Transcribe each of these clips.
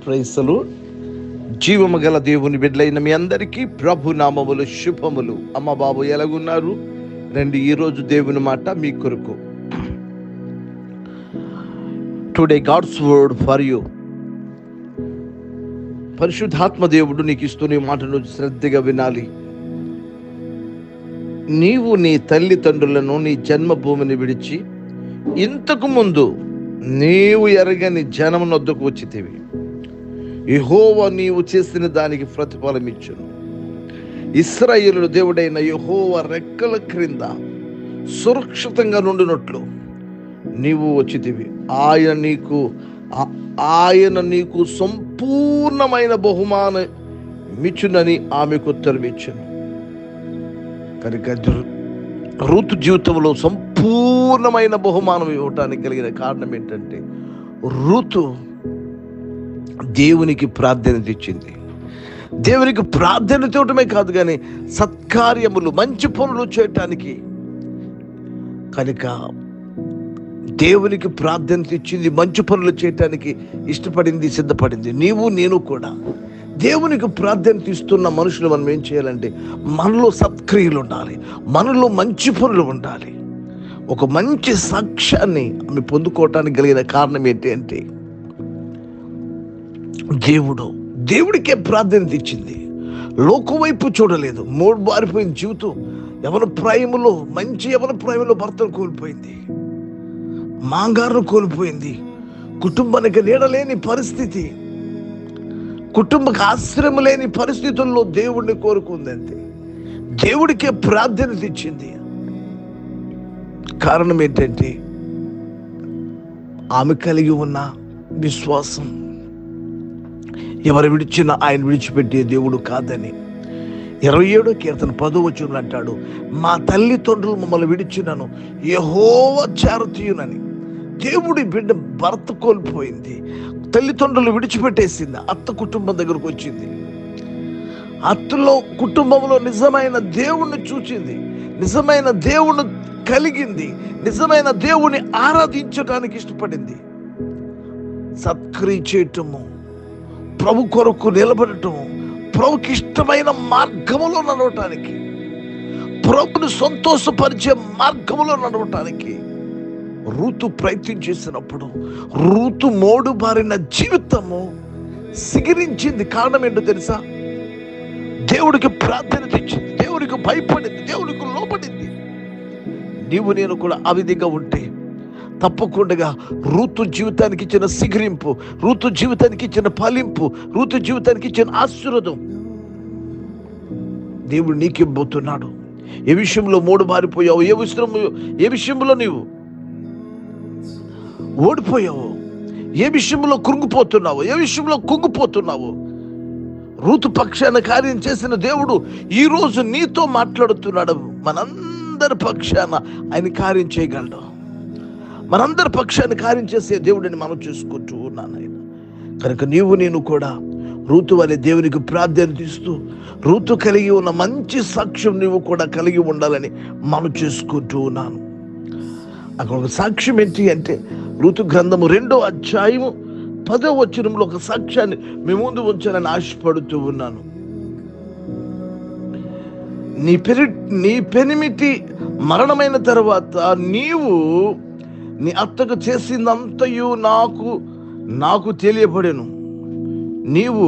ప్రైసలు జీవము గల దేవుని బిడ్డలైన మీ అందరికీ ప్రభు నామములు శుభములు అమ్మ బాబు ఎలాగున్నారు రండి ఈరోజు దేవుని మాట మీ కొరకు today God's word for you పరిశుద్ధాత్మ దేవుడు నీకు ఇస్తున్న ఈ మాటను శ్రద్ధగా వినాలి నీవు నీ తల్లిదండ్రులను నీ జన్మభూమిని విడిచి ఇంతకు ముందు నీవు ఎరగని జనం నొద్దకు వచ్చితివి యహోవ నీవు చేసిన దానికి ప్రతిఫలం ఇచ్చును ఇస్రాయేలు దేవుడైన యహోవ రెక్కల క్రింద సురక్షితంగా నుండినట్లు నీవు వచ్చితివి ఆయన నీకు ఆ- ఆయన నీకు సంపూర్ణమైన బహుమానం మిచ్చునని ఆమెకు ఉత్తరమిచ్చును కనుక రు- ఋతు జీవితంలో సంపూర్ణమైన బహుమానం ఇవ్వటానికి కలిగిన కారణం ఏంటంటే ఋతు దేవునికి ప్రాధాన్యత ఇచ్చింది దేవునికి ప్రాధాన్యత ఇవ్వటమే కాదు కానీ సత్కార్యములు మంచి పనులు చేయటానికి కనుక దేవునికి ప్రాధాన్యత ఇచ్చింది మంచి పనులు చేయటానికి ఇష్టపడింది సిద్ధపడింది నీవు నేను కూడా దేవునికి ప్రాధాన్యత ఇస్తున్న మనుషులు మనం ఏం చేయాలంటే మనలో సత్క్రియలు ఉండాలి మనలో మంచి పనులు ఉండాలి ఒక మంచి సాక్ష్యాన్ని ఆమె పొందుకోవటానికి కలిగిన కారణం ఏంటి అంటే దేవుడు దేవుడికే ప్రాధాన్యత ఇచ్చింది లోకం వైపు చూడలేదు మూడు బారిపోయిన జీవితం ఎవరి ప్రాయములో మంచి ఎవరి ప్రాయములో భర్తను కోల్పోయింది మాంగారును కోల్పోయింది కుటుంబానికి నీడలేని పరిస్థితి కుటుంబకు ఆశ్రయం లేని పరిస్థితుల్లో దేవుడిని కోరుకుందంతే దేవుడికే ప్రాధాన్యత ఇచ్చింది కారణం ఏంటంటే ఆమె కలిగి ఉన్న విశ్వాసం ఎవరు విడిచినా ఆయన విడిచిపెట్టే దేవుడు కాదని ఇరవై ఏడో కీర్తన పదో వచ్చిన అంటాడు మా తల్లిదండ్రులు మమ్మల్ని విడిచినను యహోవ చేరతీయునని దేవుడి బిడ్డ భర్త కోల్పోయింది తల్లిదండ్రులు విడిచిపెట్టేసింది అత్త కుటుంబం దగ్గరకు వచ్చింది అత్తలో కుటుంబంలో నిజమైన దేవుణ్ణి చూచింది నిజమైన దేవుణ్ణి కలిగింది నిజమైన దేవుని ఆరాధించడానికి ఇష్టపడింది సత్క్రియ చేయటము ప్రభు కొరకు నిలబడటం ప్రభుకి ఇష్టమైన మార్గములో నడవటానికి ప్రభుని సంతోషపరిచే మార్గములో నడవటానికి ఋతు ప్రయత్నం చేసినప్పుడు ఋతు మోడు బారిన జీవితము సిగిరించింది కారణం ఏంటో తెలుసా దేవుడికి ప్రాధాన్యత ఇచ్చింది దేవుడికి భయపడింది దేవుడికి లోపడింది నీవు నేను కూడా ఆ విధంగా ఉంటే తప్పకుండా ఋతు జీవితానికి ఇచ్చిన సిగిరింపు ఋతు జీవితానికి ఇచ్చిన ఫలింపు ఋతు జీవితానికి ఇచ్చిన ఆశీర్వదం దేవుడు నీకివ్వబోతున్నాడు ఏ విషయంలో మూడు మారిపోయావు ఏ విషయం ఏ విషయంలో నీవు ఓడిపోయావు ఏ విషయంలో కృంగిపోతున్నావు ఏ విషయంలో కుంగిపోతున్నావు ఋతు పక్షాన కార్యం చేసిన దేవుడు ఈ రోజు నీతో మాట్లాడుతున్నాడు మనందరి పక్షాన ఆయన కార్యం చేయగలడు మనందరి పక్షాన్ని కార్యం చేసే దేవుడిని మనం చూసుకుంటూ ఉన్నాను ఆయన కనుక నీవు నేను కూడా ఋతు అనే దేవునికి ప్రాధాన్యత ఇస్తూ ఋతు కలిగి ఉన్న మంచి సాక్ష్యం నీవు కూడా కలిగి ఉండాలని మనం చేసుకుంటూ ఉన్నాను అక్కడ ఒక సాక్ష్యం ఏంటి అంటే ఋతు గ్రంథము రెండో అధ్యాయము పదో వచనంలో ఒక సాక్ష్యాన్ని మీ ముందు ఉంచాలని ఆశపడుతూ ఉన్నాను నీ పెరి నీ పెనిమిటి మరణమైన తర్వాత నీవు నీ అత్తకు చేసిందంతయు నాకు నాకు తెలియబడెను నీవు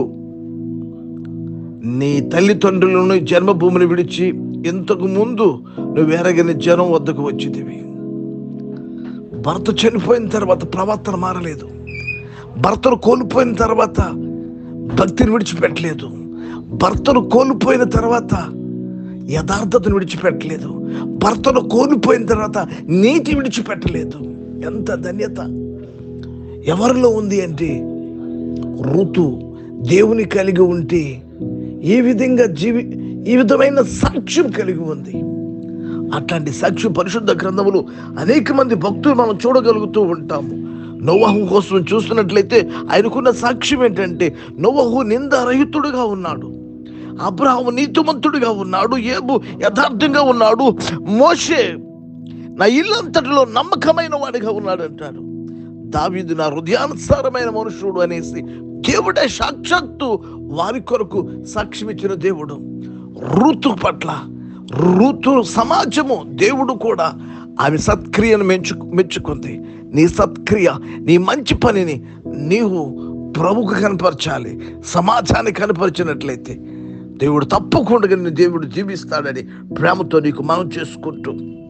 నీ తల్లిదండ్రులను జన్మభూమిని విడిచి ఇంతకు ముందు నువ్వు ఎరగని జనం వద్దకు వచ్చితివి భర్త చనిపోయిన తర్వాత ప్రవర్తన మారలేదు భర్తను కోల్పోయిన తర్వాత భక్తిని విడిచిపెట్టలేదు భర్తను కోల్పోయిన తర్వాత యథార్థతను విడిచిపెట్టలేదు భర్తను కోల్పోయిన తర్వాత నీతి విడిచిపెట్టలేదు ఎంత ధన్యత ఎవరిలో ఉంది అంటే ఋతు దేవుని కలిగి ఉంటే ఏ విధంగా జీవి ఈ విధమైన సాక్ష్యం కలిగి ఉంది అట్లాంటి సాక్ష్యం పరిశుద్ధ గ్రంథములు అనేక మంది భక్తులు మనం చూడగలుగుతూ ఉంటాము నోవహు కోసం చూస్తున్నట్లయితే ఆయనకున్న సాక్ష్యం ఏంటంటే నోవహు నిందారహితుడుగా ఉన్నాడు అబ్రహాము నీతిమంతుడిగా ఉన్నాడు ఏబు యథార్థంగా ఉన్నాడు మోషే నా ఇల్లంతటిలో నమ్మకమైన వాడిగా ఉన్నాడు అంటాడు దావీదు నా హృదయానుసారమైన మనుషుడు అనేసి దేవుడే సాక్షాత్తు వారి కొరకు సాక్ష్యం ఇచ్చిన దేవుడు ఋతు పట్ల ఋతు సమాజము దేవుడు కూడా ఆమె సత్క్రియను మెచ్చు మెచ్చుకుంది నీ సత్క్రియ నీ మంచి పనిని నీవు ప్రభుకు కనపరచాలి సమాజానికి కనపరిచినట్లయితే దేవుడు తప్పకుండా నిన్ను దేవుడు జీవిస్తాడని ప్రేమతో నీకు మనం చేసుకుంటూ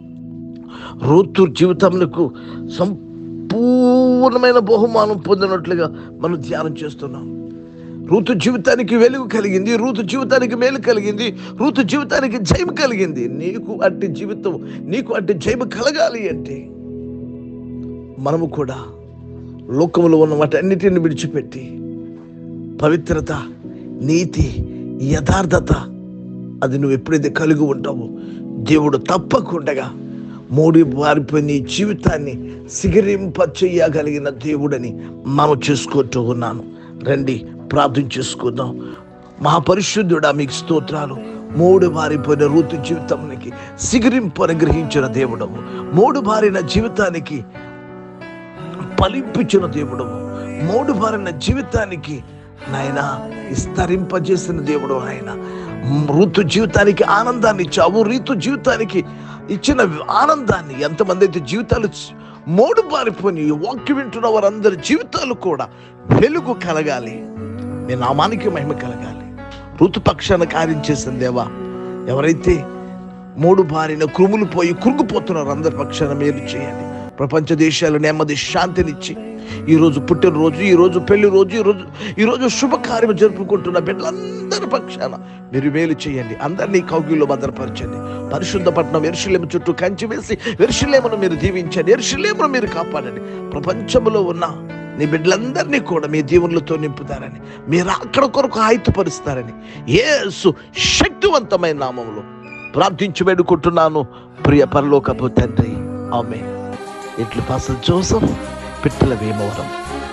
ఋతు జీవితంకు సంపూర్ణమైన బహుమానం పొందినట్లుగా మనం ధ్యానం చేస్తున్నాం ఋతు జీవితానికి వెలుగు కలిగింది ఋతు జీవితానికి మేలు కలిగింది ఋతు జీవితానికి జయం కలిగింది నీకు అట్టి జీవితం నీకు అట్టి జయం కలగాలి అంటే మనము కూడా లోకములో ఉన్న వాటన్నిటిని విడిచిపెట్టి పవిత్రత నీతి యథార్థత అది నువ్వు ఎప్పుడైతే కలిగి ఉంటావో దేవుడు తప్పకుండా మూడి వారిపోయిన నీ జీవితాన్ని సిగరింప చెయ్యగలిగిన దేవుడని మనం చేసుకుంటూ ఉన్నాను రండి ప్రార్థన చేసుకుందాం మహాపరిశుద్ధుడా మీకు స్తోత్రాలు మూడు బారిపోయిన ఋతు జీవితానికి సిగరింపు అనుగ్రహించిన దేవుడవు మూడు బారిన జీవితానికి ఫలింపించిన దేవుడవు మూడు బారిన జీవితానికి నాయన విస్తరింపజేసిన దేవుడు ఆయన ఋతు జీవితానికి ఆనందాన్ని ఇచ్చావు ఋతు జీవితానికి ఇచ్చిన ఆనందాన్ని ఎంతమంది అయితే జీవితాలు మూడు బారిపోయి వాక్యం వింటున్న వారందరి జీవితాలు కూడా వెలుగు కలగాలి నీ నామానికి మహిమ కలగాలి ఋతుపక్షాన కార్యం చేసిన దేవా ఎవరైతే మూడు బారిన క్రుములు పోయి కురుకుపోతున్నారు అందరి పక్షాన మేలు చేయండి ప్రపంచ దేశాలు నెమ్మది శాంతినిచ్చి ఈరోజు పుట్టినరోజు ఈరోజు పెళ్లి రోజు ఈరోజు ఈరోజు శుభకార్యం జరుపుకుంటున్న బిడ్డలందరి పక్షాన మీరు మేలు చేయండి అందరినీ కౌగిల్లో భద్రపరచండి పరిశుద్ధ పట్టణం ఎరుషులేము చుట్టూ కంచి వేసి ఎరుషులేమును మీరు దీవించండి ఎరుషులేమును మీరు కాపాడండి ప్రపంచంలో ఉన్న నీ బిడ్డలందరినీ కూడా మీ దీవులతో నింపుతారని మీరు అక్కడ కొరకు ఆయుతపరుస్తారని యేసు శక్తివంతమైన నామంలో ప్రార్థించి వేడుకుంటున్నాను ప్రియ పరలోకపు తండ్రి ఆమె ఇట్లు పాస జోసఫ్ పిట్టల వేమవరం